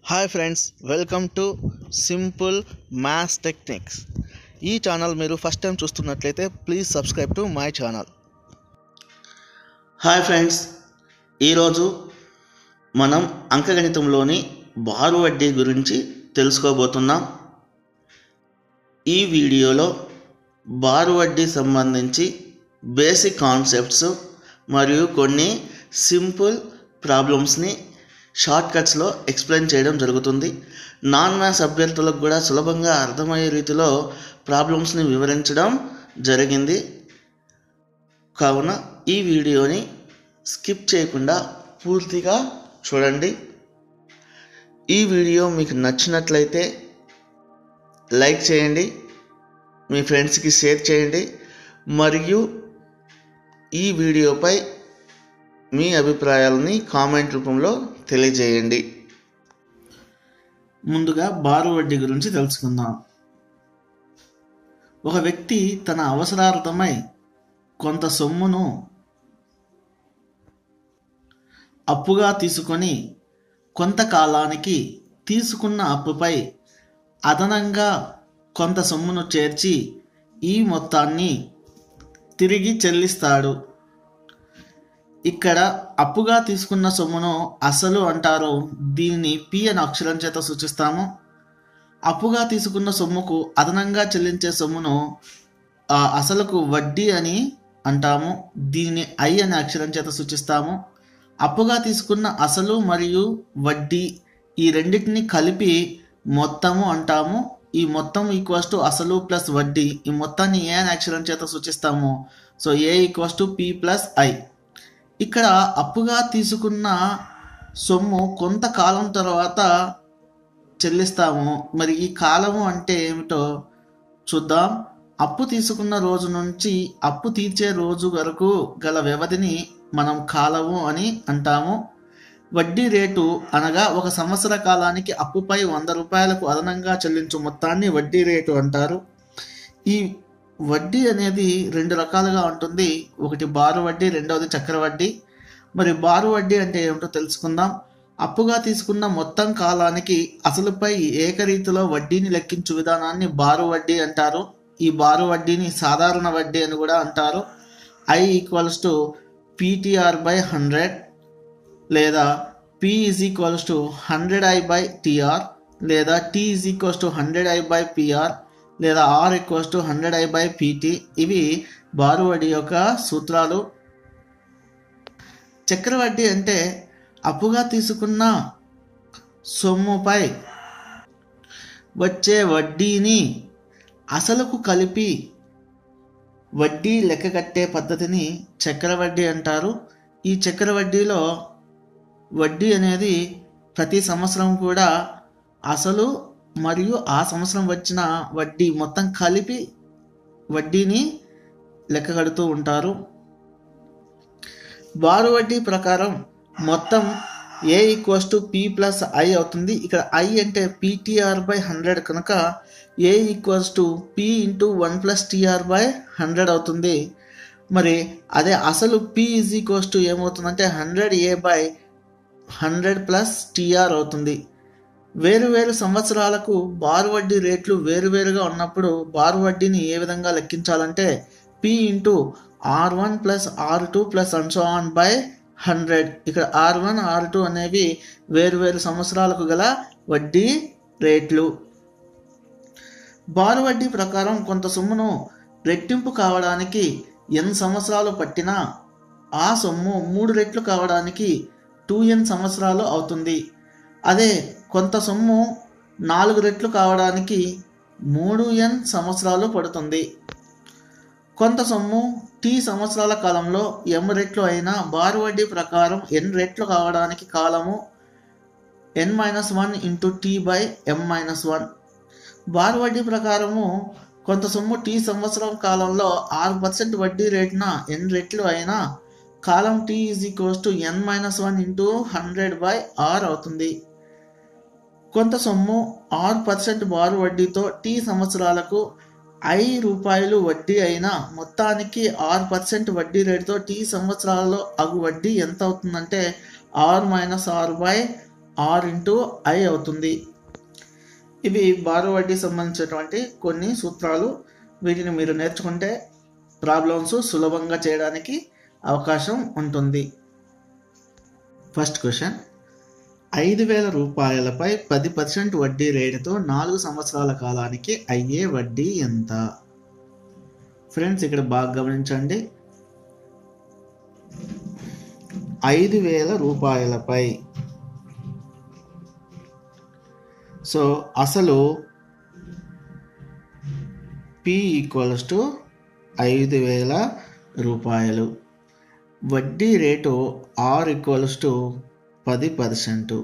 hi friends welcome to simple maths techniques ఈ channel మీరు first time చూస్తున్నట్లయితే please subscribe to my channel hi friends ఈరోజు మనం అంకగణితంలోని బారు వడ్డీ గురించి తెలుసుకోబోతున్నాం ఈ వీడియోలో బారు వడ్డీ సంబంధించి బేసిక్ కాన్సెప్ట్స్ మరియు కొన్ని సింపుల్ ప్రాబ్లమ్స్ని షార్ట్ కట్స్లో ఎక్స్ప్లెయిన్ చేయడం జరుగుతుంది నాన్ మ్యాథ్స్ అభ్యర్థులకు కూడా సులభంగా అర్థమయ్యే రీతిలో ప్రాబ్లమ్స్ని వివరించడం జరిగింది కావున ఈ వీడియోని స్కిప్ చేయకుండా పూర్తిగా చూడండి ఈ వీడియో మీకు నచ్చినట్లయితే లైక్ చేయండి మీ ఫ్రెండ్స్కి షేర్ చేయండి మరియు ఈ వీడియోపై మీ అభిప్రాయాలని కామెంట్ రూపంలో తెలియజేయండి ముందుగా బారు వడ్డీ గురించి తెలుసుకుందాం ఒక వ్యక్తి తన అవసరార్థమై కొంత సొమ్మును అప్పుగా తీసుకొని కొంతకాలానికి తీసుకున్న అప్పుపై అదనంగా కొంత సొమ్మును చేర్చి ఈ మొత్తాన్ని తిరిగి చెల్లిస్తాడు ఇక్కడ అప్పుగా తీసుకున్న సొమ్మును అసలు అంటారు దీనిని పి అనే అక్షరం చేత సూచిస్తాము అప్పుగా తీసుకున్న సొమ్ముకు అదనంగా చెల్లించే సొమ్మును ఆ అసలుకు వడ్డీ అని అంటాము దీనిని ఐ అనే అక్షరం చేత సూచిస్తాము అప్పుగా తీసుకున్న అసలు మరియు వడ్డీ ఈ రెండింటిని కలిపి మొత్తము అంటాము ఈ మొత్తం ఈక్వల్స్ టు అసలు ప్లస్ వడ్డీ ఈ మొత్తాన్ని ఏ అనే అక్షరం చేత సూచిస్తాము so A equals to P plus I ఇక్కడ అప్పుగా తీసుకున్న సొమ్ము కొంతకాలం తర్వాత చెల్లిస్తాము మరి ఈ కాలము అంటే ఏమిటో చూద్దాం అప్పు తీసుకున్న రోజు నుంచి అప్పు తీర్చే రోజు వరకు గల వ్యవధిని మనం కాలము అని అంటాము వడ్డీ రేటు అనగా ఒక సంవత్సర కాలానికి అప్పుపై వంద రూపాయలకు అదనంగా చెల్లించు మొత్తాన్ని వడ్డీ రేటు అంటారు ఈ వడ్డీ అనేది రెండు రకాలుగా ఉంటుంది ఒకటి బారు వడ్డీ రెండవది చక్ర వడ్డీ మరి బారు వడ్డీ అంటే ఏమిటో తెలుసుకుందాం అప్పుగా తీసుకున్న మొత్తం కాలానికి అసలుపై ఏకరీతిలో వడ్డీని లెక్కించు విధానాన్ని బారు వడ్డీ అంటారు ఈ బారు వడ్డీని సాధారణ వడ్డీ అని కూడా అంటారు I equals to PTR by hundred లేదా P is equals to hundred I by TR లేదా T is equals to hundred I by PR లేదా R equals to hundred I by PT ఇవి బారు వడ్డీ యొక్క సూత్రాలు చక్రవడ్డీ అంటే అప్పుగా తీసుకున్న సొమ్ముపై వచ్చే వడ్డీని అసలుకు కలిపి వడ్డీ లెక్క కట్టే పద్ధతిని చక్రవడ్డీ అంటారు ఈ చక్రవడ్డీలో వడ్డీ అనేది ప్రతి సంవత్సరం కూడా అసలు మరియు ఆ సంవత్సరం వచ్చిన వడ్డీ మొత్తం కలిపి వడ్డీని లెక్క కడుతూ ఉంటారు బారు వడ్డీ ప్రకారం మొత్తం A equals to P plus I అవుతుంది ఇక్కడ ఐ అంటే పీటీఆర్ బై హండ్రెడ్ కనుక A equals to P into one plus TR by hundred అవుతుంది మరి అదే అసలు పి ఈజ్ ఈక్వల్స్ టు ఏమవుతుందంటే hundred A by hundred plus TR అవుతుంది వేరు వేరు సంవత్సరాలకు బారు వడ్డీ రేట్లు వేరువేరుగా ఉన్నప్పుడు బారు వడ్డీని ఏ విధంగా లెక్కించాలంటే P into R one plus R two plus and so on by hundred ఇక్కడ ఆర్ వన్ ఆర్ టూ అనేవి వేరువేరు సంవత్సరాలకు గల వడ్డీ రేట్లు బారు వడ్డీ ప్రకారం కొంత సొమ్మును రెట్టింపు కావడానికి ఎన్ని సంవత్సరాలు పట్టినా ఆ సొమ్ము మూడు రెట్లు కావడానికి టూ ఎన్ సంవత్సరాలు అవుతుంది అదే కొంత సొమ్ము నాలుగు రెట్లు కావడానికి మూడు ఎన్ సంవత్సరాలు పడుతుంది కొంత సొమ్ము టీ సంవత్సరాల కాలంలో ఎం రెట్లు అయినా బారు వడ్డీ ప్రకారం ఎన్ రెట్లు కావడానికి కాలము N minus one into T by M minus one బారు వడ్డీ ప్రకారము కొంత సొమ్ము టీ సంవత్సరం కాలంలో ఆరు పర్సెంట్ వడ్డీ రేటున ఎన్ రెట్లు అయినా కాలం T is equals to N minus one into hundred by R అవుతుంది కొంత సొమ్ము ఆరు పర్సెంట్ బారు వడ్డీతో టీ సంవత్సరాలకు ఐ రూపాయలు వడ్డీ అయినా మొత్తానికి ఆరు పర్సెంట్ వడ్డీ రేటుతో టీ సంవత్సరాలలో అగు వడ్డీ ఎంత అవుతుందంటే R minus R by R into I అవుతుంది ఇవి బారు వడ్డీ సంబంధించినటువంటి కొన్ని సూత్రాలు వీటిని మీరు నేర్చుకుంటే ప్రాబ్లమ్స్ సులభంగా చేయడానికి అవకాశం ఉంటుంది ఫస్ట్ క్వశ్చన్ ఐదు వేల రూపాయలపై పది పర్సెంట్ వడ్డీ రేటుతో నాలుగు సంవత్సరాల కాలానికి అయ్యే వడ్డీ ఎంత ఫ్రెండ్స్ ఇక్కడ బాగా గమనించండి ఐదు వేల రూపాయలపై సో అసలు పి ఈక్వల్స్ టు ఐదు వేల రూపాయలు వడ్డీ రేటు ఆర్ ఈక్వల్స్ టు పది పర్సెంట్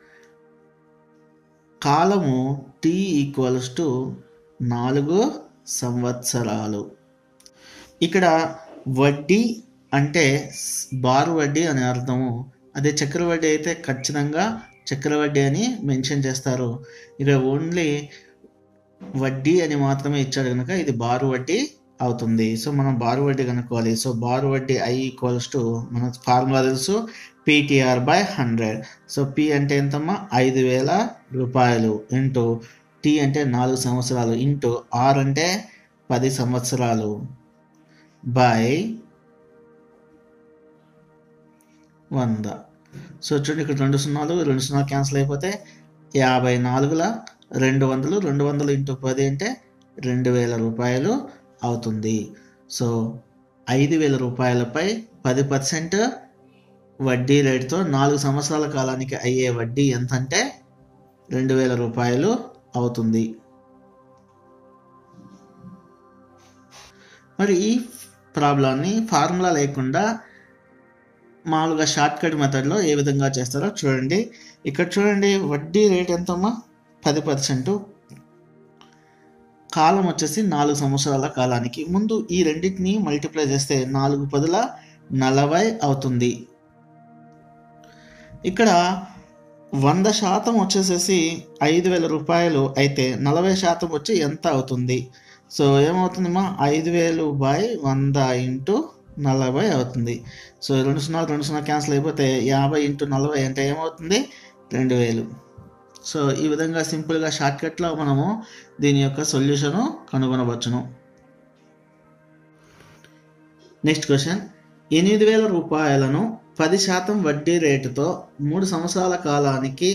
కాలము టీ ఈక్వల్స్ టు నాలుగు సంవత్సరాలు ఇక్కడ వడ్డీ అంటే బారు వడ్డీ అని అర్థము అదే చక్రవడ్డీ అయితే ఖచ్చితంగా చక్రవడ్డీ అని మెన్షన్ చేస్తారు ఇక్కడ ఓన్లీ వడ్డీ అని మాత్రమే ఇచ్చాడు కనుక ఇది బారు వడ్డీ అవుతుంది సో మనం బారు వడ్డీ కనుక్కోవాలి సో బారు వడ్డీ ఐ ఈక్వల్స్ టు మన ఫార్ములా తెలుసు PTR by hundred so P అంటే ఎంతమ్మా ఐదు వేల రూపాయలు ఇంటూ టీ అంటే నాలుగు సంవత్సరాలు ఇంటూ ఆర్ అంటే పది సంవత్సరాలు బై వంద సో చూడండి ఇక్కడ రెండు సున్నాలు రెండు సున్నాలు క్యాన్సిల్ అయిపోతే యాభై నాలుగుల రెండు వందలు రెండు వందలు ఇంటూ పది అంటే రెండు వేల రూపాయలు అవుతుంది సో ఐదు వేల రూపాయలపై పది పర్సెంట్ వడ్డీ రేటుతో నాలుగు సంవత్సరాల కాలానికి అయ్యే వడ్డీ ఎంత అంటే రెండు వేల రూపాయలు అవుతుంది మరి ఈ ప్రాబ్లాన్ని ఫార్ములా లేకుండా మామూలుగా షార్ట్ కట్ మెథడ్లో ఏ విధంగా చేస్తారో చూడండి ఇక్కడ చూడండి వడ్డీ రేట్ ఎంతమ్మా పది పర్సెంట్ కాలం వచ్చేసి నాలుగు సంవత్సరాల కాలానికి ముందు ఈ రెండింటిని మల్టిప్లై చేస్తే నాలుగు పదుల నలభై అవుతుంది ఇక్కడ వంద శాతం వచ్చేసేసి ఐదు వేల రూపాయలు అయితే నలభై శాతం వచ్చి ఎంత అవుతుంది సో ఏమవుతుందమ్మా ఐదు వేలు బై వంద ఇంటూ నలభై అవుతుంది సో రెండు సున్నా రెండు సున్నా క్యాన్సిల్ అయిపోతే యాభై ఇంటూ నలభై అంటే ఏమవుతుంది రెండు వేలు సో ఈ విధంగా సింపుల్గా షార్ట్కట్లో మనము దీని యొక్క సొల్యూషను కనుగొనవచ్చును నెక్స్ట్ క్వశ్చన్ ఎనిమిది వేల రూపాయలను పది శాతం వడ్డీ రేటుతో మూడు సంవత్సరాల కాలానికి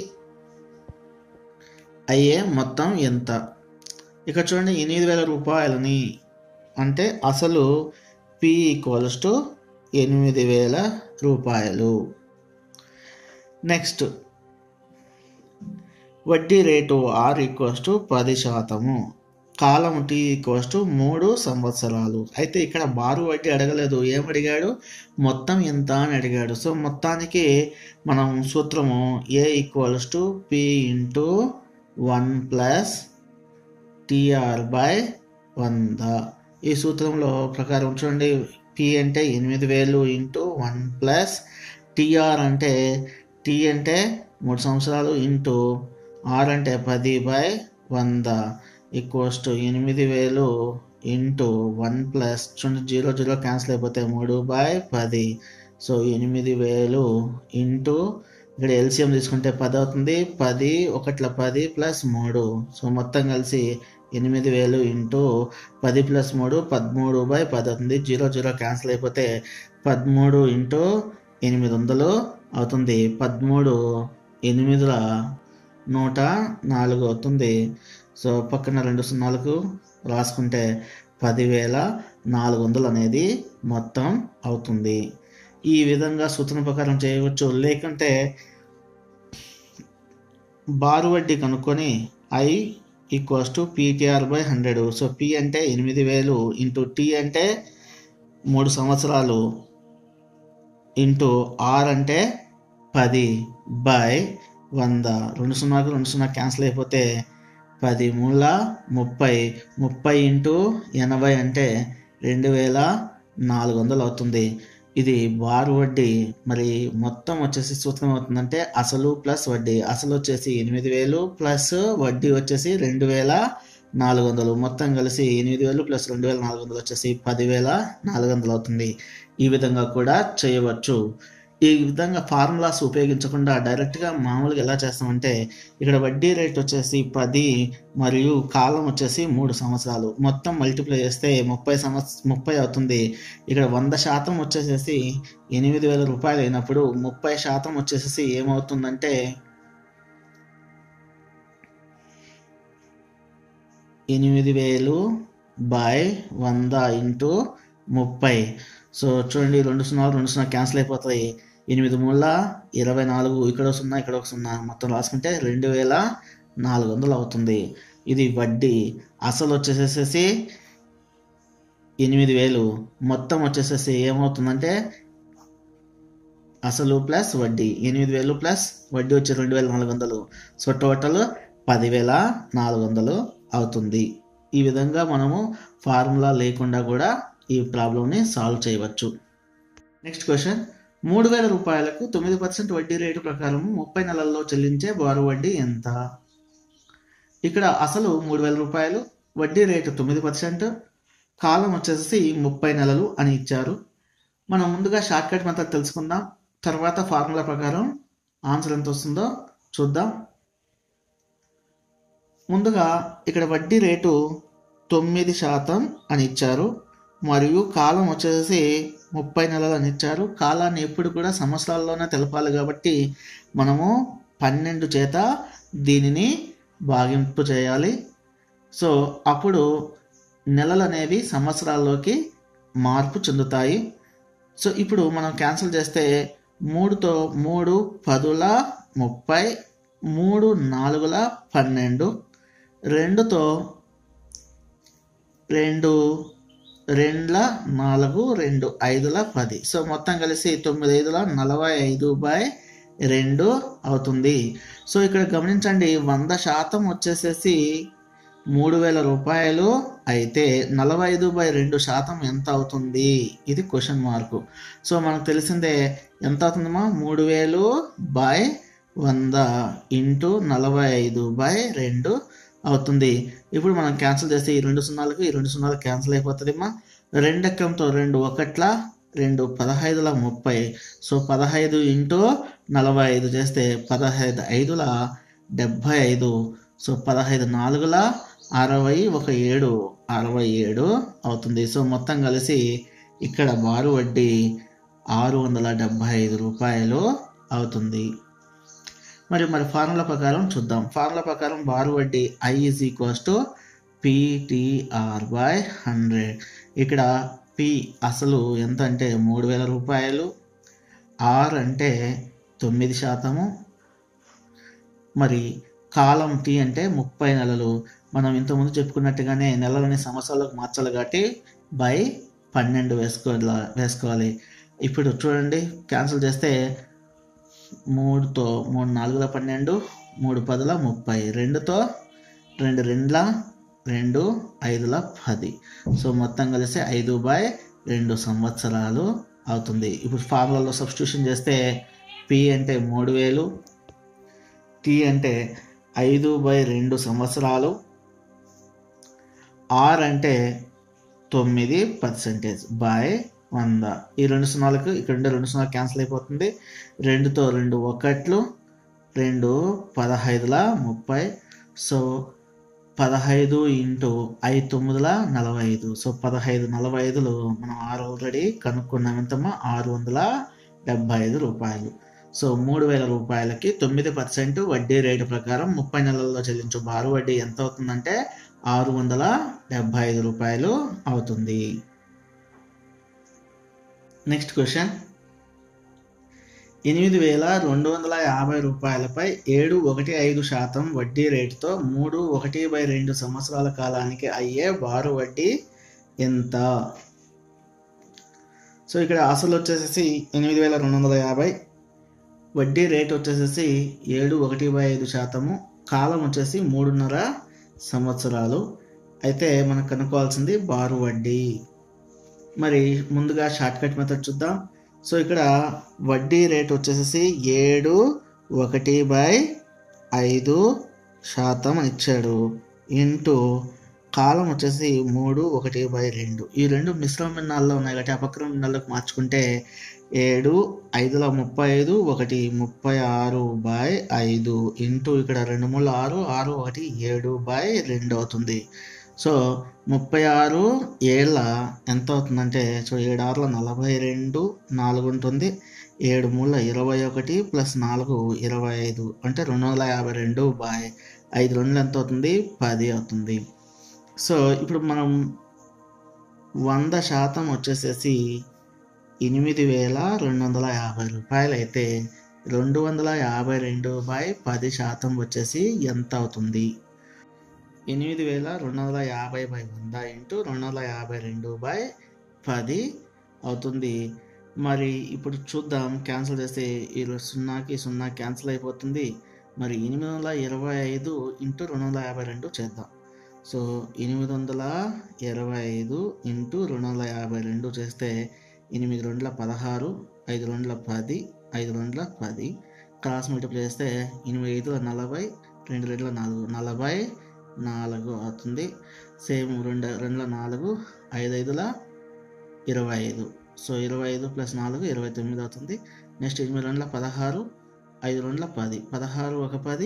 అయ్యే మొత్తం ఎంత ఇక్కడ చూడండి ఎనిమిది వేల రూపాయలని అంటే అసలు పి ఈక్వల్స్ టు ఎనిమిది వేల రూపాయలు నెక్స్ట్ వడ్డీ రేటు ఆర్ ఈక్వల్స్ టు పది శాతము కాలం టీ ఈక్వల్స్ టు మూడు సంవత్సరాలు అయితే ఇక్కడ బారు వడ్డీ అడగలేదు ఏం అడిగాడు మొత్తం ఎంత అని అడిగాడు సో మొత్తానికి మనం సూత్రము A equals to P into one plus TR by వంద ఈ సూత్రంలో ప్రకారం చూడండి పి అంటే ఎనిమిది వేలు ఇంటూ వన్ ప్లస్ టిఆర్ అంటే టీ అంటే మూడు సంవత్సరాలు ఇంటూ ఆర్ అంటే పది బై వంద ఈక్వల్స్ టు ఎనిమిది వేలు ఇంటూ వన్ ప్లస్ చూడండి జీరో జీరో క్యాన్సిల్ అయిపోతే మూడు బై పది సో ఎనిమిది వేలు ఇంటూ ఇక్కడ ఎల్సిఎం తీసుకుంటే పది అవుతుంది పది ఒకట్ల పది ప్లస్ మూడు సో మొత్తం కలిసి ఎనిమిది వేలు ఇంటూ పది ప్లస్ మూడు పదమూడు బై పది అవుతుంది జీరో జీరో క్యాన్సిల్ అయిపోతే పదమూడు ఇంటూ ఎనిమిది వందలు అవుతుంది పదమూడు ఎనిమిదిల నూట నాలుగు అవుతుంది సో పక్కన రెండు సున్నాలకు రాసుకుంటే పదివేల నాలుగు వందలు అనేది మొత్తం అవుతుంది ఈ విధంగా సూత్రం ప్రకారం చేయవచ్చు లేకుంటే బారు వడ్డీ కనుక్కొని I equals to PTR by hundred so P అంటే ఎనిమిది వేలు ఇంటూ టీ అంటే మూడు సంవత్సరాలు ఇంటూ ఆర్ అంటే పది బై వంద రెండు సున్నాకు రెండు సున్నా క్యాన్సిల్ అయిపోతే పది మూల ముప్పై ముప్పై ఇంటూ ఎనభై అంటే రెండు వేల నాలుగు వందలు అవుతుంది ఇది బారు వడ్డీ మరి మొత్తం వచ్చేసి సూత్రం అవుతుందంటే అసలు ప్లస్ వడ్డీ అసలు వచ్చేసి ఎనిమిది వేలు ప్లస్ వడ్డీ వచ్చేసి రెండు వేల నాలుగు వందలు మొత్తం కలిసి ఎనిమిది వేలు ప్లస్ రెండు వేల నాలుగు వందలు వచ్చేసి పదివేల నాలుగు వందలు అవుతుంది ఈ విధంగా కూడా చేయవచ్చు ఈ విధంగా ఫార్ములాస్ ఉపయోగించకుండా డైరెక్ట్గా మామూలుగా ఎలా చేస్తామంటే ఇక్కడ వడ్డీ రేట్ వచ్చేసి పది మరియు కాలం వచ్చేసి మూడు సంవత్సరాలు మొత్తం మల్టిప్లై చేస్తే ముప్పై సంవత్స ముప్పై అవుతుంది ఇక్కడ వంద శాతం వచ్చేసేసి ఎనిమిది వేల రూపాయలు అయినప్పుడు ముప్పై శాతం వచ్చేసేసి ఏమవుతుందంటే ఎనిమిది వేలు బై వంద ఇంటూ ముప్పై సో చూడండి రెండు సున్నాలు రెండు సున్నా క్యాన్సిల్ అయిపోతాయి ఎనిమిది మూల ఇరవై నాలుగు ఇక్కడ ఒక సున్నా ఇక్కడ ఒక సున్నా మొత్తం రాసుకుంటే రెండు వేల నాలుగు వందలు అవుతుంది ఇది వడ్డీ అసలు వచ్చేసేసి ఎనిమిది వేలు మొత్తం వచ్చేసేసి ఏమవుతుందంటే అసలు ప్లస్ వడ్డీ ఎనిమిది వేలు ప్లస్ వడ్డీ వచ్చి రెండు వేల నాలుగు వందలు సో టోటల్ పదివేల నాలుగు వందలు అవుతుంది ఈ విధంగా మనము ఫార్ములా లేకుండా కూడా ఈ ప్రాబ్లమ్ని సాల్వ్ చేయవచ్చు నెక్స్ట్ క్వశ్చన్ మూడు వేల రూపాయలకు తొమ్మిది పర్సెంట్ వడ్డీ రేటు ప్రకారం ముప్పై నెలల్లో చెల్లించే బారు వడ్డీ ఎంత ఇక్కడ అసలు మూడు వేల రూపాయలు వడ్డీ రేటు తొమ్మిది పర్సెంట్ కాలం వచ్చేసి ముప్పై నెలలు అని ఇచ్చారు మనం ముందుగా షార్ట్ కట్ మెథడ్ తెలుసుకుందాం తర్వాత ఫార్ములా ప్రకారం ఆన్సర్ ఎంత వస్తుందో చూద్దాం ముందుగా ఇక్కడ వడ్డీ రేటు తొమ్మిది శాతం అని ఇచ్చారు మరియు కాలం వచ్చేసి ముప్పై నెలలు అని ఇచ్చారు కాలాన్ని ఎప్పుడు కూడా సంవత్సరాల్లోనే తెలపాలి కాబట్టి మనము పన్నెండు చేత దీనిని భాగింపు చేయాలి సో అప్పుడు నెలలు అనేవి సంవత్సరాల్లోకి మార్పు చెందుతాయి సో ఇప్పుడు మనం క్యాన్సిల్ చేస్తే మూడుతో మూడు పదుల ముప్పై మూడు నాలుగుల పన్నెండు రెండుతో రెండు రెండ్ల నాలుగు రెండు ఐదుల పది సో మొత్తం కలిసి తొమ్మిది ఐదుల నలభై ఐదు బై రెండు అవుతుంది సో ఇక్కడ గమనించండి వంద శాతం వచ్చేసేసి మూడు వేల రూపాయలు అయితే నలభై ఐదు బై రెండు శాతం ఎంత అవుతుంది ఇది క్వశ్చన్ మార్కు సో మనకు తెలిసిందే ఎంత అవుతుందమ్మా మూడు వేలు బై వంద ఇంటూ నలభై ఐదు బై రెండు అవుతుంది ఇప్పుడు మనం క్యాన్సిల్ చేస్తే ఈ రెండు సున్నాలకు ఈ రెండు సున్నాలు క్యాన్సిల్ అయిపోతుందమ్మా రెండు ఎక్కంతో రెండు ఒకట్ల రెండు పదహైదుల ముప్పై సో పదహైదు ఇంటూ నలభై ఐదు చేస్తే పదహైదు ఐదుల డెబ్భై ఐదు సో పదహైదు నాలుగుల అరవై ఒక ఏడు అరవై ఏడు అవుతుంది సో మొత్తం కలిసి ఇక్కడ బారు వడ్డీ ఆరు వందల డెబ్భై ఐదు రూపాయలు అవుతుంది మరి మరి ఫార్ములా ప్రకారం చూద్దాం ఫార్ములా ప్రకారం బారు వడ్డీ I is equals to PTR by hundred ఇక్కడ పి అసలు ఎంత అంటే మూడు వేల రూపాయలు ఆర్ అంటే తొమ్మిది శాతము మరి కాలం టీ అంటే ముప్పై నెలలు మనం ఇంతకుముందు చెప్పుకున్నట్టుగానే నెలలని సంవత్సరాలకు మార్చాలి కాబట్టి బై పన్నెండు వేసుకోవాలి వేసుకోవాలి ఇప్పుడు చూడండి క్యాన్సిల్ చేస్తే మూడుతో మూడు నాలుగుల పన్నెండు మూడు పదుల ముప్పై రెండుతో రెండు రెండ్ల రెండు ఐదుల పది సో మొత్తం కలిసి ఐదు బై రెండు సంవత్సరాలు అవుతుంది ఇప్పుడు ఫార్ములాలో సబ్స్టిట్యూషన్ చేస్తే పి అంటే మూడు వేలు టీ అంటే ఐదు బై రెండు సంవత్సరాలు ఆర్ అంటే తొమ్మిది పర్సెంటేజ్ బై వంద ఈ రెండు సున్నాలకు ఇక్కడ ఉండే రెండు సున్నాలు క్యాన్సిల్ అయిపోతుంది రెండుతో రెండు ఒకట్లు రెండు పదహైదుల ముప్పై సో పదహైదు ఇంటూ ఐదు తొమ్మిదిల నలభై ఐదు సో పదహైదు నలభై ఐదులు మనం ఆరు ఆల్రెడీ కనుక్కున్నాం ఎంతమ్మా ఆరు వందల డెబ్బై ఐదు రూపాయలు సో మూడు వేల రూపాయలకి తొమ్మిది పర్సెంట్ వడ్డీ రేటు ప్రకారం ముప్పై నెలల్లో చెల్లించు బారు వడ్డీ ఎంత అవుతుందంటే ఆరు వందల డెబ్బై ఐదు రూపాయలు అవుతుంది నెక్స్ట్ క్వశ్చన్ ఎనిమిది వేల రెండు వందల యాభై రూపాయలపై ఏడు ఒకటి ఐదు శాతం వడ్డీ రేటుతో మూడు ఒకటి బై రెండు సంవత్సరాల కాలానికి అయ్యే బారు వడ్డీ ఎంత సో ఇక్కడ అసలు వచ్చేసేసి ఎనిమిది వేల రెండు వందల యాభై వడ్డీ రేట్ వచ్చేసేసి ఏడు ఒకటి బై ఐదు శాతము కాలం వచ్చేసి మూడున్నర సంవత్సరాలు అయితే మనం కనుక్కోవాల్సింది బారు వడ్డీ మరి ముందుగా షార్ట్ కట్ మెథడ్ చూద్దాం సో ఇక్కడ వడ్డీ రేట్ వచ్చేసేసి ఏడు ఒకటి బై ఐదు శాతం అని ఇచ్చాడు ఇంటూ కాలం వచ్చేసి మూడు ఒకటి బై రెండు ఈ రెండు మిశ్రమ భిన్నాల్లో ఉన్నాయి కాబట్టి ఆ పక్కన భిన్నాల్లోకి మార్చుకుంటే ఏడు ఐదుల ముప్పై ఐదు ఒకటి ముప్పై ఆరు బై ఐదు ఇంటూ ఇక్కడ రెండు మూడు ఆరు ఆరు ఒకటి ఏడు బై రెండు అవుతుంది సో ముప్పై ఆరు ఏళ్ళ ఎంత అవుతుందంటే సో ఏడు ఆరుల నలభై రెండు నాలుగు ఉంటుంది ఏడు మూల ఇరవై ఒకటి ప్లస్ నాలుగు ఇరవై ఐదు అంటే రెండు వందల యాభై రెండు బై ఐదు రెండు ఎంత అవుతుంది పది అవుతుంది సో ఇప్పుడు మనం వంద శాతం వచ్చేసేసి ఎనిమిది వేల రెండు వందల యాభై రూపాయలు అయితే రెండు వందల యాభై రెండు బై పది శాతం వచ్చేసి ఎంత అవుతుంది ఎనిమిది వేల రెండు వందల యాభై బై వంద ఇంటూ రెండు వందల యాభై రెండు బై పది అవుతుంది మరి ఇప్పుడు చూద్దాం క్యాన్సిల్ చేస్తే ఈ సున్నాకి సున్నా క్యాన్సిల్ అయిపోతుంది మరి ఎనిమిది వందల ఇరవై ఐదు ఇంటూ రెండు వందల యాభై రెండు చేద్దాం సో ఎనిమిది వందల ఇరవై ఐదు ఇంటూ రెండు వందల యాభై రెండు చేస్తే ఎనిమిది రెండుల పదహారు ఐదు రెండుల పది ఐదు రెండుల పది క్రాస్ మల్టిప్లై చేస్తే ఎనిమిది ఐదుల నలభై రెండు రెండుల నాలుగు నలభై నాలుగు అవుతుంది సేమ్ రెండు రెండుల నాలుగు ఐదు ఐదుల ఇరవై ఐదు సో ఇరవై ఐదు ప్లస్ నాలుగు ఇరవై తొమ్మిది అవుతుంది నెక్స్ట్ ఎనిమిది రెండుల పదహారు ఐదు రెండుల పది పదహారు ఒక పది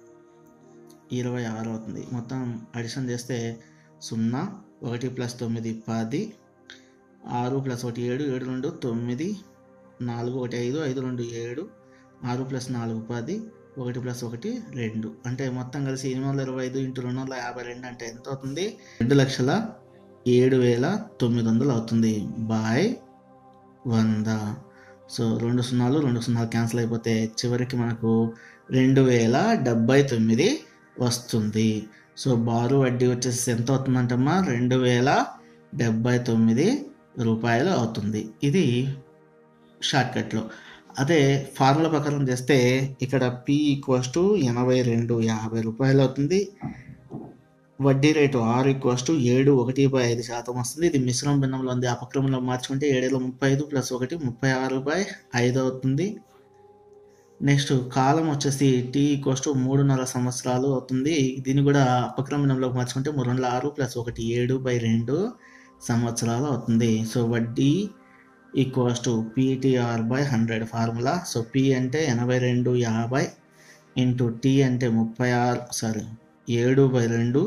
ఇరవై ఆరు అవుతుంది మొత్తం అడిషన్ చేస్తే సున్నా ఒకటి ప్లస్ తొమ్మిది పది ఆరు ప్లస్ ఒకటి ఏడు ఏడు రెండు తొమ్మిది నాలుగు ఒకటి ఐదు ఐదు రెండు ఏడు ఆరు ప్లస్ నాలుగు పది ఒకటి ప్లస్ ఒకటి రెండు అంటే మొత్తం కలిసి ఎనిమిది వందల ఇరవై ఐదు ఇంటూ రెండు వందల యాభై రెండు అంటే ఎంత అవుతుంది రెండు లక్షల ఏడు వేల తొమ్మిది వందలు అవుతుంది బాయ్ వంద సో రెండు సున్నాలు రెండు సున్నాలు క్యాన్సిల్ అయిపోతే చివరికి మనకు రెండు వేల డెబ్బై తొమ్మిది వస్తుంది సో బారు వడ్డీ వచ్చేసి ఎంత అవుతుందంటమ్మా రెండు వేల డెబ్బై తొమ్మిది రూపాయలు అవుతుంది ఇది షార్ట్కట్లో అదే ఫార్ములా ప్రకారం చేస్తే ఇక్కడ పి ఈక్వల్స్ టు ఎనభై రెండు యాభై రూపాయలు అవుతుంది వడ్డీ రేటు ఆరు ఈక్వల్స్ టు ఏడు ఒకటి బై ఐదు శాతం వస్తుంది ఇది మిశ్రమ భిన్నంలో ఉంది అపక్రమంలో మార్చుకుంటే ఏడేళ్ళ ముప్పై ఐదు ప్లస్ ఒకటి ముప్పై ఆరు బై ఐదు అవుతుంది నెక్స్ట్ కాలం వచ్చేసి టీ ఈక్వల్స్ టు మూడున్నర సంవత్సరాలు అవుతుంది దీన్ని కూడా అపక్రమణంలోకి మార్చుకుంటే మూడు వందల ఆరు ప్లస్ ఒకటి ఏడు బై రెండు సంవత్సరాలు అవుతుంది సో వడ్డీ equals to PTR by hundred formula so P అంటే ఎనభై రెండు యాభై ఇంటూ టీ అంటే ముప్పై ఆరు సారీ ఏడు బై రెండు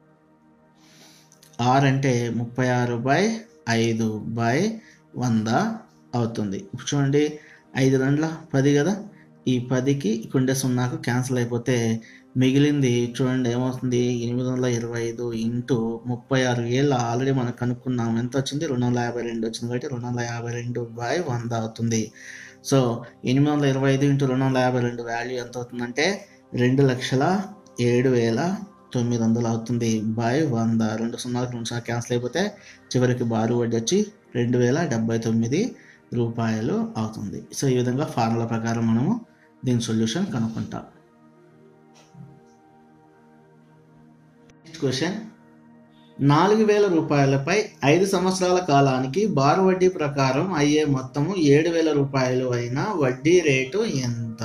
ఆర్ అంటే ముప్పై ఆరు బై ఐదు బై వంద అవుతుంది ఇప్పుడు చూడండి ఐదు రెండుల పది కదా ఈ పదికి ఇక్కడే సున్నాకు క్యాన్సిల్ అయిపోతే మిగిలింది చూడండి ఏమవుతుంది ఎనిమిది వందల ఇరవై ఐదు ఇంటూ ముప్పై ఆరు ఏళ్ళు ఆల్రెడీ మనం కనుక్కున్నాం ఎంత వచ్చింది రెండు వందల యాభై రెండు వచ్చింది కాబట్టి రెండు వందల యాభై రెండు బై వంద అవుతుంది సో ఎనిమిది వందల ఇరవై ఐదు ఇంటూ రెండు వందల యాభై రెండు వాల్యూ ఎంత అవుతుందంటే రెండు లక్షల ఏడు వేల తొమ్మిది వందలు అవుతుంది బై వంద రెండు సున్నాలకు రెండు సున్నా క్యాన్సిల్ అయిపోతే చివరికి బారు వడ్డీ వచ్చి రెండు వేల డెబ్బై తొమ్మిది రూపాయలు అవుతుంది సో ఈ విధంగా ఫార్ములా ప్రకారం మనము దీని సొల్యూషన్ కనుక్కుంటాం నెక్స్ట్ క్వశ్చన్ నాలుగు వేల రూపాయలపై ఐదు సంవత్సరాల కాలానికి బారు వడ్డీ ప్రకారం అయ్యే మొత్తము ఏడు వేల రూపాయలు అయిన వడ్డీ రేటు ఎంత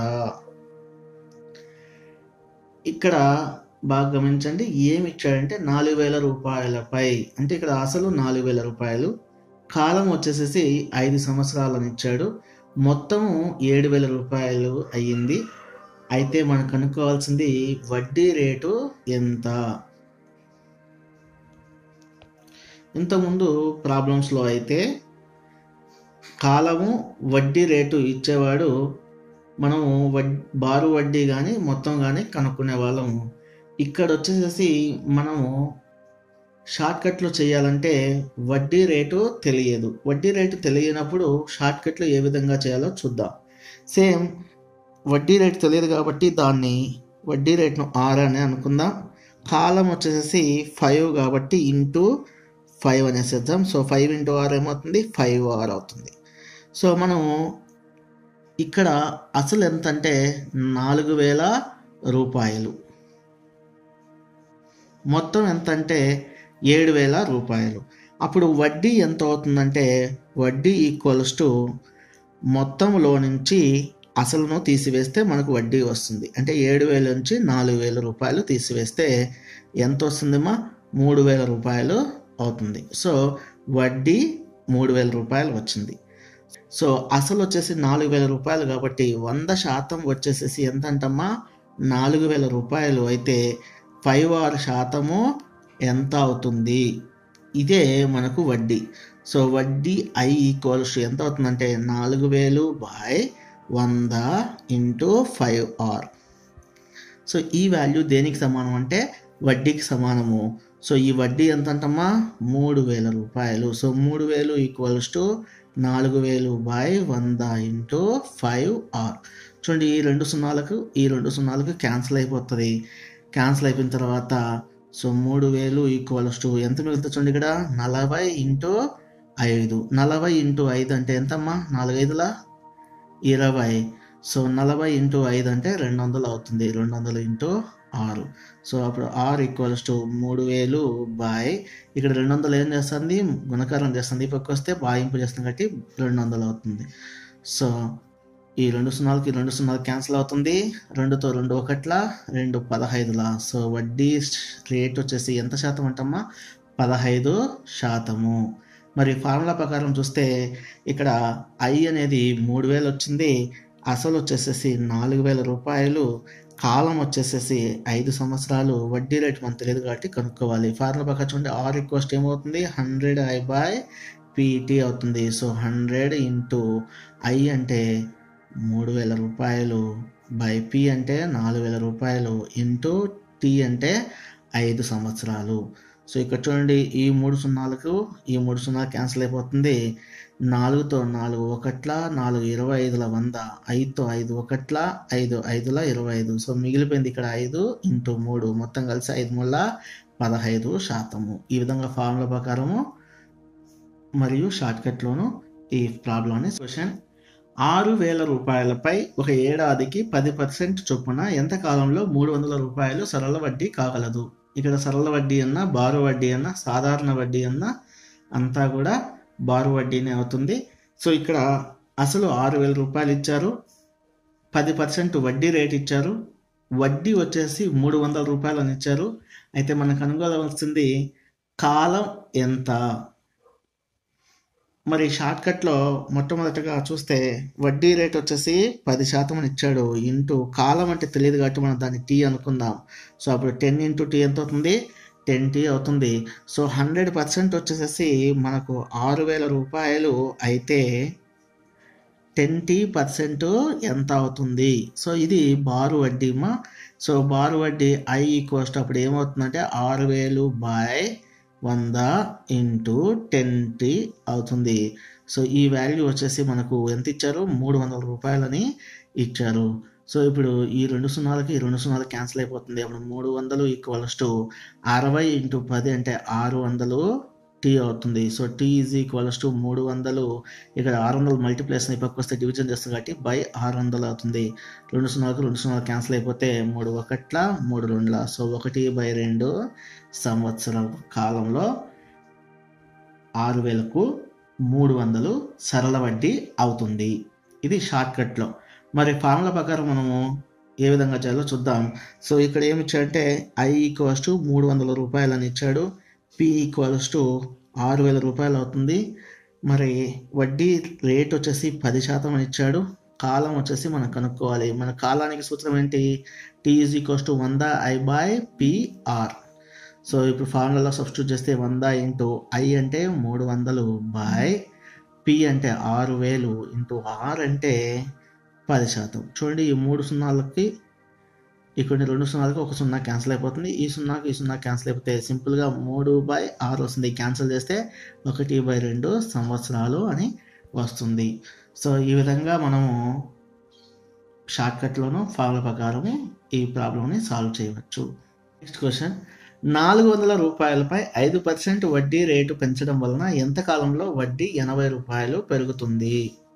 ఇక్కడ బాగా గమనించండి ఏమి ఇచ్చాడంటే నాలుగు వేల రూపాయలపై అంటే ఇక్కడ అసలు నాలుగు వేల రూపాయలు కాలం వచ్చేసేసి ఐదు సంవత్సరాలని ఇచ్చాడు మొత్తము ఏడు వేల రూపాయలు అయ్యింది అయితే మనం కనుక్కోవాల్సింది వడ్డీ రేటు ఎంత ఇంతకుముందు ప్రాబ్లమ్స్లో అయితే కాలము వడ్డీ రేటు ఇచ్చేవాడు మనము వడ్ బారు వడ్డీ కానీ మొత్తం కానీ కనుక్కునే వాళ్ళము ఇక్కడ వచ్చేసేసి మనము షార్ట్కట్లో చేయాలంటే వడ్డీ రేటు తెలియదు వడ్డీ రేటు తెలియనప్పుడు షార్ట్కట్లో ఏ విధంగా చేయాలో చూద్దాం సేమ్ వడ్డీ రేటు తెలియదు కాబట్టి దాన్ని వడ్డీ రేట్ను ఆర్ అని అనుకుందాం కాలం వచ్చేసి ఫైవ్ కాబట్టి ఇంటూ ఫైవ్ అనేసేద్దాం సో ఫైవ్ ఇంటూ ఆర్ ఏమవుతుంది ఫైవ్ ఆర్ అవుతుంది సో మనం ఇక్కడ అసలు ఎంత అంటే నాలుగు వేల రూపాయలు మొత్తం ఎంత అంటే ఏడు వేల రూపాయలు అప్పుడు వడ్డీ ఎంత అవుతుందంటే వడ్డీ ఈక్వల్స్ టు మొత్తంలో నుంచి అసలును తీసివేస్తే మనకు వడ్డీ వస్తుంది అంటే ఏడు వేల నుంచి నాలుగు వేల రూపాయలు తీసివేస్తే ఎంత వస్తుందమ్మా మూడు వేల రూపాయలు అవుతుంది సో వడ్డీ మూడు వేల రూపాయలు వచ్చింది సో అసలు వచ్చేసి నాలుగు వేల రూపాయలు కాబట్టి వంద శాతం వచ్చేసేసి ఎంత అంటమ్మా నాలుగు వేల రూపాయలు అయితే ఫైవ్ ఆరు శాతము ఎంత అవుతుంది ఇదే మనకు వడ్డీ సో వడ్డీ ఐ ఈక్వల్స్ ఎంత అవుతుందంటే నాలుగు వేలు బై వంద ఇంటూ ఫైవ్ ఆర్ సో ఈ వాల్యూ దేనికి సమానం అంటే వడ్డీకి సమానము సో ఈ వడ్డీ ఎంత అంటమ్మా మూడు వేల రూపాయలు సో మూడు వేలు ఈక్వల్స్ టు నాలుగు వేలు బై వంద ఇంటూ ఫైవ్ ఆర్ చూడండి ఈ రెండు సున్నాలకు ఈ రెండు సున్నాలకు క్యాన్సిల్ అయిపోతుంది క్యాన్సిల్ అయిపోయిన తర్వాత సో మూడు వేలు ఈక్వల్స్ టు ఎంత మిగులుతుంది చూడండి ఇక్కడ నలభై ఇంటూ ఐదు నలభై ఇంటూ ఐదు అంటే ఎంతమ్మా నాలుగైదులా ఇరవై సో నలభై ఇంటూ ఐదు అంటే రెండు వందలు అవుతుంది రెండు వందలు ఇంటూ ఆరు సో అప్పుడు ఆర్ ఈక్వల్స్ టు మూడు వేలు బై ఇక్కడ రెండు వందలు ఏం చేస్తుంది గుణకారం చేస్తుంది ఈ పక్క వస్తే బాయింపు చేస్తుంది కాబట్టి రెండు వందలు అవుతుంది సో ఈ రెండు సున్నాలకి రెండు సున్నాలు క్యాన్సిల్ అవుతుంది రెండుతో రెండు ఒకట్ల రెండు పదహైదులా సో వడ్డీ రేట్ వచ్చేసి ఎంత శాతం అంటమ్మా పదహైదు శాతము మరి ఫార్ములా ప్రకారం చూస్తే ఇక్కడ ఐ అనేది మూడు వేలు వచ్చింది అసలు వచ్చేసేసి నాలుగు వేల రూపాయలు కాలం వచ్చేసేసి ఐదు సంవత్సరాలు వడ్డీ రేట్ మనకు తెలియదు కాబట్టి కనుక్కోవాలి ఫార్ములా ప్రకారం చూడండి ఆర్ రిక్వెస్ట్ ఏమవుతుంది హండ్రెడ్ ఐ బై పీటీ అవుతుంది సో హండ్రెడ్ ఇంటూ ఐ అంటే మూడు వేల రూపాయలు బై పి అంటే నాలుగు వేల రూపాయలు ఇంటూ టీ అంటే ఐదు సంవత్సరాలు సో ఇక్కడ చూడండి ఈ మూడు సున్నాలకు ఈ మూడు సున్నాలు క్యాన్సిల్ అయిపోతుంది నాలుగుతో నాలుగు ఒకట్ల నాలుగు ఇరవై ఐదుల వంద ఐదుతో ఐదు ఒకట్ల ఐదు ఐదుల ఇరవై ఐదు సో మిగిలిపోయింది ఇక్కడ ఐదు ఇంటూ మూడు మొత్తం కలిసి ఐదు మూల పదహైదు శాతము ఈ విధంగా ఫార్ములా ప్రకారము మరియు షార్ట్కట్లోను ఈ ప్రాబ్లమ్ని క్వశ్చన్ ఆరు వేల రూపాయలపై ఒక ఏడాదికి పది పర్సెంట్ చొప్పున ఎంత కాలంలో మూడు వందల రూపాయలు సరళ వడ్డీ కాగలదు ఇక్కడ సరళ వడ్డీ అన్న బారు వడ్డీ అన్న సాధారణ వడ్డీ అన్న అంతా కూడా బారు వడ్డీనే అవుతుంది సో ఇక్కడ అసలు ఆరు వేల రూపాయలు ఇచ్చారు పది పర్సెంట్ వడ్డీ రేట్ ఇచ్చారు వడ్డీ వచ్చేసి మూడు వందల రూపాయలు అని ఇచ్చారు అయితే మనకు కనుగొనవలసింది కాలం ఎంత మరి షార్ట్కట్లో మొట్టమొదటగా చూస్తే వడ్డీ రేట్ వచ్చేసి పది శాతం అని ఇచ్చాడు ఇంటూ కాలం అంటే తెలియదు కాబట్టి మనం దాన్ని టీ అనుకుందాం సో అప్పుడు టెన్ ఇంటూ టీ ఎంత అవుతుంది టెన్ టీ అవుతుంది సో హండ్రెడ్ పర్సెంట్ వచ్చేసేసి మనకు ఆరు వేల రూపాయలు అయితే టెన్ టీ పర్సెంట్ ఎంత అవుతుంది సో ఇది బారు వడ్డీమా సో బారు వడ్డీ ఐ ఈక్వస్ట్ అప్పుడు ఏమవుతుందంటే ఆరు వేలు బై వంద ఇంటూ టెన్ టీ అవుతుంది సో ఈ వాల్యూ వచ్చేసి మనకు ఎంత ఇచ్చారు మూడు వందల రూపాయలని ఇచ్చారు సో ఇప్పుడు ఈ రెండు సున్నాలకి ఈ రెండు సున్నాలు క్యాన్సిల్ అయిపోతుంది అప్పుడు మూడు వందలు ఈక్వల్స్ టు అరవై ఇంటూ పది అంటే ఆరు వందలు టీ అవుతుంది so T is equals to మూడు వందలు ఇక్కడ ఆరు వందలు మల్టీప్లేషన్ పక్క వస్తే డివిజన్ చేస్తుంది కాబట్టి బై ఆరు వందలు అవుతుంది రెండు సున్నాలకు రెండు సున్నాలు క్యాన్సిల్ అయిపోతే మూడు ఒకట్ల మూడు రెండుల సో ఒకటి బై రెండు సంవత్సరం కాలంలో ఆరు వేలకు మూడు వందలు సరళ వడ్డీ అవుతుంది ఇది షార్ట్కట్లో మరి ఫార్ములా ప్రకారం మనము ఏ విధంగా చేయాలో చూద్దాం సో ఇక్కడ ఏమి ఇచ్చాడంటే ఐ ఈక్వల్స్ టు మూడు వందల రూపాయలు అని ఇచ్చాడు పి ఈక్వల్స్ టు ఆరు వేల రూపాయలు అవుతుంది మరి వడ్డీ రేట్ వచ్చేసి పది శాతం అని ఇచ్చాడు కాలం వచ్చేసి మనం కనుక్కోవాలి మన కాలానికి సూత్రం ఏంటి టీ ఈజ్ ఈక్వల్స్ టు వంద ఐ బై పిఆర్ సో ఇప్పుడు ఫార్ములాలో సబ్స్టిట్యూట్ చేస్తే వంద ఇంటూ ఐ అంటే మూడు వందలు బై పి అంటే ఆరు వేలు ఇంటూ ఆర్ అంటే పది శాతం చూడండి ఈ మూడు సున్నాలకి ఇక్కడ రెండు సున్నాలకి ఒక సున్నా క్యాన్సిల్ అయిపోతుంది ఈ సున్నాకి ఈ సున్నా క్యాన్సిల్ అయిపోతే సింపుల్గా మూడు బై ఆరు వస్తుంది క్యాన్సిల్ చేస్తే ఒకటి బై రెండు సంవత్సరాలు అని వస్తుంది సో ఈ విధంగా మనము షార్ట్కట్లోను ఫార్ములా ప్రకారము ఈ ప్రాబ్లమ్ని సాల్వ్ చేయవచ్చు నెక్స్ట్ క్వశ్చన్ నాలుగు వందల రూపాయలపై ఐదు పర్సెంట్ వడ్డీ రేటు పెంచడం వలన ఎంత కాలంలో వడ్డీ ఎనభై రూపాయలు పెరుగుతుంది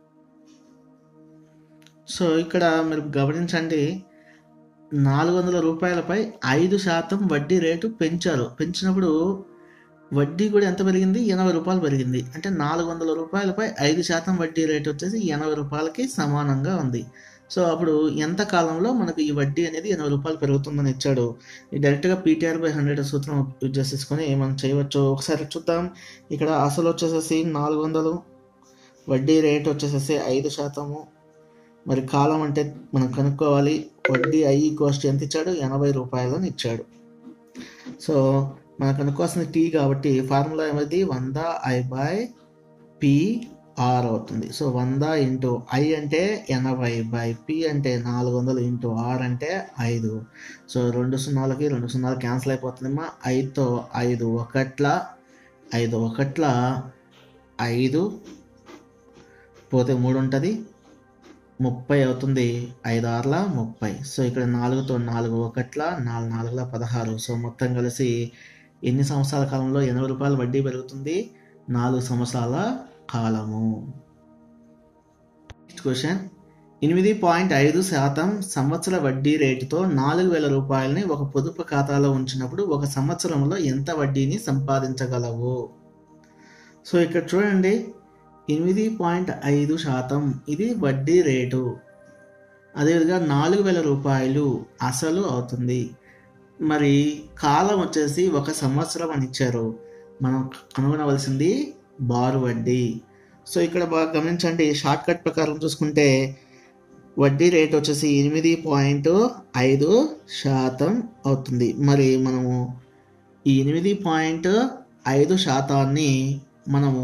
సో ఇక్కడ మీరు గమనించండి నాలుగు వందల రూపాయలపై ఐదు శాతం వడ్డీ రేటు పెంచారు పెంచినప్పుడు వడ్డీ కూడా ఎంత పెరిగింది ఎనభై రూపాయలు పెరిగింది అంటే నాలుగు వందల రూపాయలపై ఐదు శాతం వడ్డీ రేటు వచ్చేసి ఎనభై రూపాయలకి సమానంగా ఉంది సో అప్పుడు ఎంత కాలంలో మనకు ఈ వడ్డీ అనేది ఎనభై రూపాయలు పెరుగుతుందని ఇచ్చాడు ఈ డైరెక్ట్గా పీటీఆర్ బై హండ్రెడ్ సూత్రం యూజ్ చేసేసుకొని మనం చేయవచ్చు ఒకసారి చూద్దాం ఇక్కడ అసలు వచ్చేసేసి నాలుగు వందలు వడ్డీ రేట్ వచ్చేసేసి ఐదు శాతము మరి కాలం అంటే మనం కనుక్కోవాలి వడ్డీ ఐ కాస్ట్ ఎంత ఇచ్చాడు ఎనభై రూపాయలని ఇచ్చాడు సో మనం కనుక్కోవాల్సిన టీ కాబట్టి ఫార్ములా ఏమైంది వంద ఐ బై పిఆర్ అవుతుంది సో వంద ఇంటూ ఐ అంటే ఎనభై బై పి అంటే నాలుగు వందలు ఇంటూ ఆర్ అంటే ఐదు సో రెండు సున్నాలకి రెండు సున్నాలు క్యాన్సిల్ అయిపోతుందమ్మా ఐదుతో ఐదు ఒకట్ల ఐదు ఒకట్ల ఐదు పోతే మూడు ఉంటుంది ముప్పై అవుతుంది ఐదు ఆరుల ముప్పై సో ఇక్కడ నాలుగుతో నాలుగు ఒకట్ల నాలుగు నాలుగుల పదహారు సో మొత్తం కలిసి ఎన్ని సంవత్సరాల కాలంలో ఎనభై రూపాయలు వడ్డీ పెరుగుతుంది నాలుగు సంవత్సరాల కాలము నెక్స్ట్ క్వశ్చన్ ఎనిమిది పాయింట్ ఐదు శాతం సంవత్సర వడ్డీ రేటుతో నాలుగు వేల రూపాయలని ఒక పొదుపు ఖాతాలో ఉంచినప్పుడు ఒక సంవత్సరంలో ఎంత వడ్డీని సంపాదించగలవు సో ఇక్కడ చూడండి ఎనిమిది పాయింట్ ఐదు శాతం ఇది వడ్డీ రేటు అదేవిధంగా నాలుగు వేల రూపాయలు అసలు అవుతుంది మరి కాలం వచ్చేసి ఒక సంవత్సరం అని ఇచ్చారు మనం కనుగొనవలసింది బారు వడ్డీ సో ఇక్కడ బాగా గమనించండి షార్ట్ కట్ ప్రకారం చూసుకుంటే వడ్డీ రేట్ వచ్చేసి ఎనిమిది పాయింట్ ఐదు శాతం అవుతుంది మరి మనము ఈ ఎనిమిది పాయింట్ ఐదు శాతాన్ని మనము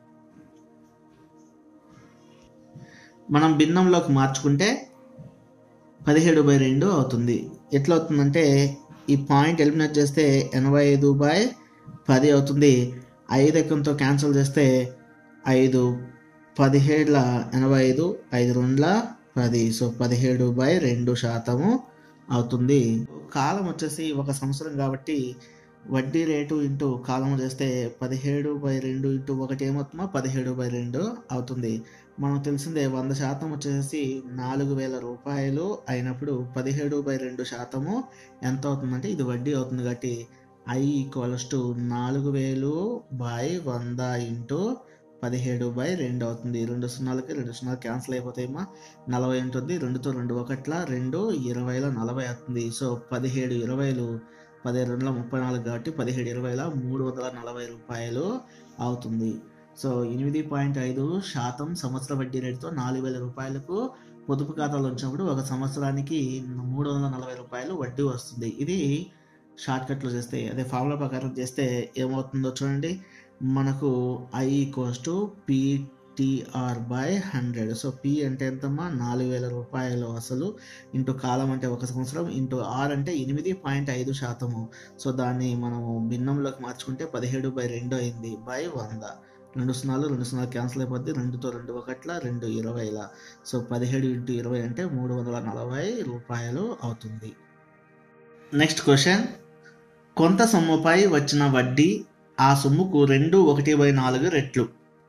మనం భిన్నంలోకి మార్చుకుంటే పదిహేడు బై రెండు అవుతుంది ఎట్లా అవుతుందంటే ఈ పాయింట్ ఎలిమినేట్ చేస్తే ఎనభై ఐదు బై పది అవుతుంది ఐదు ఎక్కంతో క్యాన్సిల్ చేస్తే ఐదు పదిహేడుల ఎనభై ఐదు ఐదు రెండుల పది సో పదిహేడు బై రెండు శాతము అవుతుంది కాలం వచ్చేసి ఒక సంవత్సరం కాబట్టి వడ్డీ రేటు ఇంటూ కాలం చేస్తే పదిహేడు బై రెండు ఇంటూ ఒకటి ఏమవుతుందో పదిహేడు బై రెండు అవుతుంది మనకు తెలిసిందే వంద శాతం వచ్చేసి నాలుగు వేల రూపాయలు అయినప్పుడు పదిహేడు బై రెండు శాతము ఎంత అవుతుందంటే ఇది వడ్డీ అవుతుంది కాబట్టి ఐ ఈక్వల్స్ టు నాలుగు వేలు బై వంద ఇంటూ పదిహేడు బై రెండు అవుతుంది రెండు సున్నాలకి రెండు సున్నాలు క్యాన్సిల్ అయిపోతాయమ్మా నలభై ఉంటుంది రెండుతో రెండు ఒకట్ల రెండు ఇరవైలో నలభై అవుతుంది సో పదిహేడు ఇరవైలు పదిహేడు రెండుల ముప్పై నాలుగు కాబట్టి పదిహేడు ఇరవైల మూడు వందల నలభై రూపాయలు అవుతుంది సో ఎనిమిది పాయింట్ ఐదు శాతం సంవత్సర వడ్డీ రేటుతో నాలుగు వేల రూపాయలకు పొదుపు ఖాతాలో వచ్చినప్పుడు ఒక సంవత్సరానికి మూడు వందల నలభై రూపాయలు వడ్డీ వస్తుంది ఇది షార్ట్ కట్లో చేస్తే అదే ఫార్ములా ప్రకారం చేస్తే ఏమవుతుందో చూడండి మనకు I equals to PTR by hundred so P అంటే ఎంతమ్మా నాలుగు వేల రూపాయలు అసలు ఇంటూ కాలం అంటే ఒక సంవత్సరం ఇంటూ ఆర్ అంటే ఎనిమిది పాయింట్ ఐదు శాతము సో దాన్ని మనము భిన్నంలోకి మార్చుకుంటే పదిహేడు బై రెండు అయింది బై వంద రెండు సున్నాలు రెండు సున్నాలు క్యాన్సిల్ అయిపోద్ది రెండుతో రెండు ఒకట్ల రెండు ఇరవైల సో పదిహేడు ఇంటూ ఇరవై అంటే మూడు వందల నలభై రూపాయలు అవుతుంది నెక్స్ట్ క్వశ్చన్ కొంత సొమ్ముపై వచ్చిన వడ్డీ ఆ సొమ్ముకు రెండు ఒకటి బై నాలుగు రెట్లు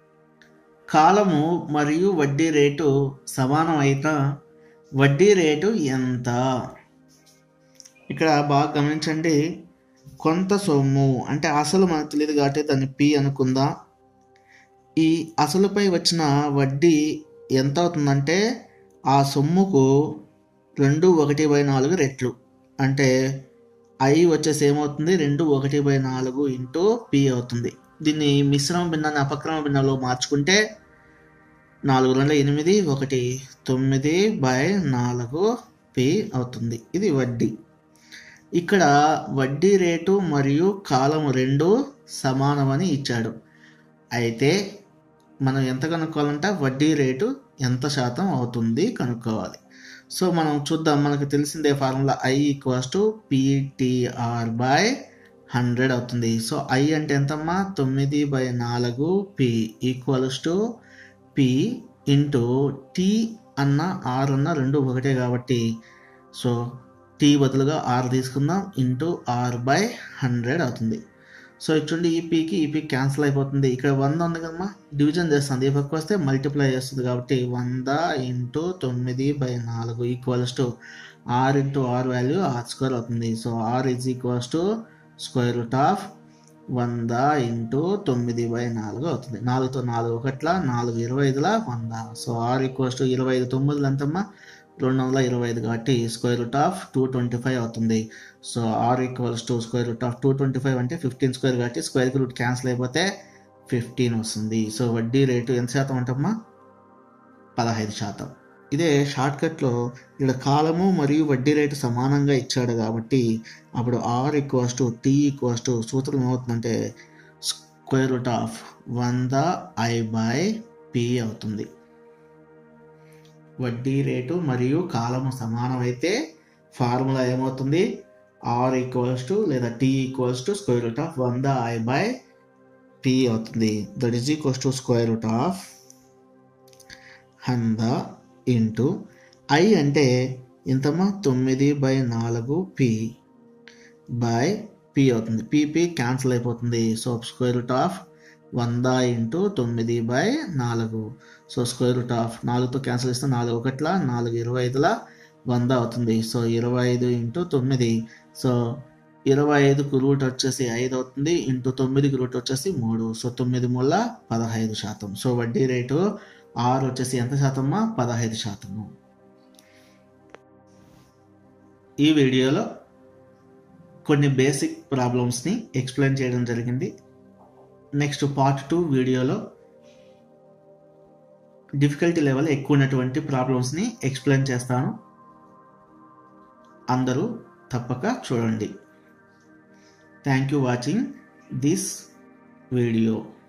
కాలము మరియు వడ్డీ రేటు సమానం అయిన వడ్డీ రేటు ఎంత ఇక్కడ బాగా గమనించండి కొంత సొమ్ము అంటే అసలు మనకు తెలియదు కాబట్టి దాన్ని పి అనుకుందాం ఈ అసలుపై వచ్చిన వడ్డీ ఎంత అవుతుందంటే ఆ సొమ్ముకు రెండు ఒకటి బై నాలుగు రెట్లు అంటే ఐ వచ్చేసి ఏమవుతుంది రెండు ఒకటి బై నాలుగు ఇంటూ పి అవుతుంది దీన్ని మిశ్రమ భిన్నాన్ని అపక్రమ భిన్నంలో మార్చుకుంటే నాలుగు రెండు ఎనిమిది ఒకటి తొమ్మిది బై నాలుగు పి అవుతుంది ఇది వడ్డీ ఇక్కడ వడ్డీ రేటు మరియు కాలము రెండు సమానమని ఇచ్చాడు అయితే మనం ఎంత కనుక్కోవాలంటే వడ్డీ రేటు ఎంత శాతం అవుతుంది కనుక్కోవాలి సో మనం చూద్దాం మనకు తెలిసిందే formula I equals to PTR by hundred అవుతుంది సో ఐ అంటే ఎంతమ్మా తొమ్మిది బై నాలుగు P equals to P into T అన్న ఆర్ అన్న రెండు ఒకటే కాబట్టి సో టీ బదులుగా ఆర్ తీసుకుందాం ఇంటూ ఆర్ బై హండ్రెడ్ అవుతుంది సో ఇచ్చుండి ఈ పీకి ఈ పీ క్యాన్సిల్ అయిపోతుంది ఇక్కడ వంద ఉంది కదమ్మా డివిజన్ చేస్తుంది ఈ పక్క వస్తే మల్టిప్లై చేస్తుంది కాబట్టి వంద ఇంటూ తొమ్మిది బై నాలుగు equals to R into R value R square అవుతుంది so R is equals to square root of వంద ఇంటూ తొమ్మిది బై నాలుగు అవుతుంది నాలుగుతో నాలుగు ఒకట్ల నాలుగు ఇరవై ఐదుల వంద సో ఆర్ ఈక్వల్స్ టు ఇరవై ఐదు తొమ్మిదిలు ఎంతమ్మా రెండు వందల ఇరవై ఐదు కాబట్టి square root of two twenty five అవుతుంది so R equals to square root of two twenty five అంటే ఫిఫ్టీన్ స్క్వేర్ కాబట్టి స్క్వేర్కి రూట్ క్యాన్సిల్ అయిపోతే ఫిఫ్టీన్ వస్తుంది సో వడ్డీ రేటు ఎంత శాతం అంటమ్మా పదహైదు శాతం ఇదే షార్ట్కట్లో ఇక్కడ కాలము మరియు వడ్డీ రేటు సమానంగా ఇచ్చాడు కాబట్టి అప్పుడు R equals to T equals to సూత్రం ఏమవుతుందంటే స్క్వేర్ రూట్ ఆఫ్ వంద ఐ బై పి అవుతుంది వడ్డీ రేటు మరియు కాలము సమానమైతే ఫార్ములా ఏమవుతుంది ఆర్ ఈక్వల్స్ టు లేదా T equals to square root of వంద ఐ బై పి అవుతుంది that is equals to square root of hundred into I అంటే ఇంతమా తొమ్మిది బై నాలుగు పి బై పి అవుతుంది పీపీ క్యాన్సిల్ అయిపోతుంది సో స్క్వేర్ రూట్ ఆఫ్ వంద ఇంటూ తొమ్మిది బై నాలుగు సో స్క్వేర్ రూట్ ఆఫ్ నాలుగుతో క్యాన్సిల్ ఇస్తే నాలుగు ఒకట్ల నాలుగు ఇరవై ఐదుల వంద అవుతుంది సో ఇరవై ఐదు ఇంటూ తొమ్మిది సో ఇరవై ఐదుకు రూట్ వచ్చేసి ఐదు అవుతుంది ఇంటూ తొమ్మిదికి రూట్ వచ్చేసి మూడు సో తొమ్మిది మూల పదహైదు శాతం సో వడ్డీ రేటు ఆరు వచ్చేసి ఎంత శాతమ్మా పదహైదు శాతము ఈ వీడియోలో కొన్ని బేసిక్ ప్రాబ్లమ్స్ని ఎక్స్ప్లెయిన్ చేయడం జరిగింది నెక్స్ట్ పార్ట్ టూ వీడియోలో డిఫికల్టీ లెవెల్ ఎక్కువ ఉన్నటువంటి ప్రాబ్లమ్స్ని ఎక్స్ప్లెయిన్ చేస్తాను అందరూ తప్పక చూడండి thank you watching this video